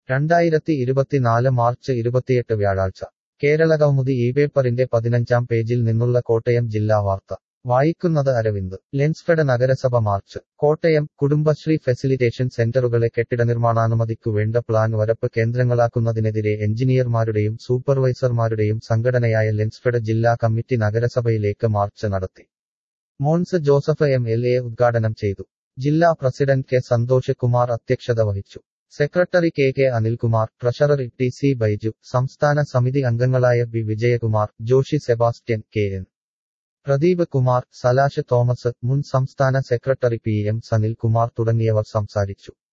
രണ്ടായിരത്തി ഇരുപത്തിനാല് മാർച്ച് ഇരുപത്തിയെട്ട് വ്യാഴാഴ്ച കേരള കൗമുദി ഈ പേപ്പറിന്റെ പതിനഞ്ചാം പേജിൽ നിന്നുള്ള കോട്ടയം ജില്ലാ വാർത്ത വായിക്കുന്നത് അരവിന്ദ് ലെൻസ്ഫെഡ് നഗരസഭ മാർച്ച് കോട്ടയം കുടുംബശ്രീ ഫെസിലിറ്റേഷൻ സെന്ററുകളെ കെട്ടിടനിർമ്മാണാനുമതിക്കു വേണ്ട പ്ലാൻ വരപ്പ് കേന്ദ്രങ്ങളാക്കുന്നതിനെതിരെ എഞ്ചിനീയർമാരുടെയും സൂപ്പർവൈസർമാരുടെയും സംഘടനയായ ലെൻസ്ഫെഡ് ജില്ലാ കമ്മിറ്റി നഗരസഭയിലേക്ക് മാർച്ച് നടത്തി Mons Joseph M L A ഉദ്ഘാടനം ചെയ്തു ജില്ലാ പ്രസിഡന്റ് കെ സന്തോഷ് കുമാർ അധ്യക്ഷത വഹിച്ചു secretary K K Anilkumar treasurer T C Baiju സംസ്ഥാന സമിതി അംഗങ്ങളായ B Vijayakumar Joshy Sebastian K N Pradeep Kumar Salash Thomas മുൻ സംസ്ഥാന സെക്രട്ടറി പി എം സനിൽകുമാർ തുടങ്ങിയവർ സംസാരിച്ചു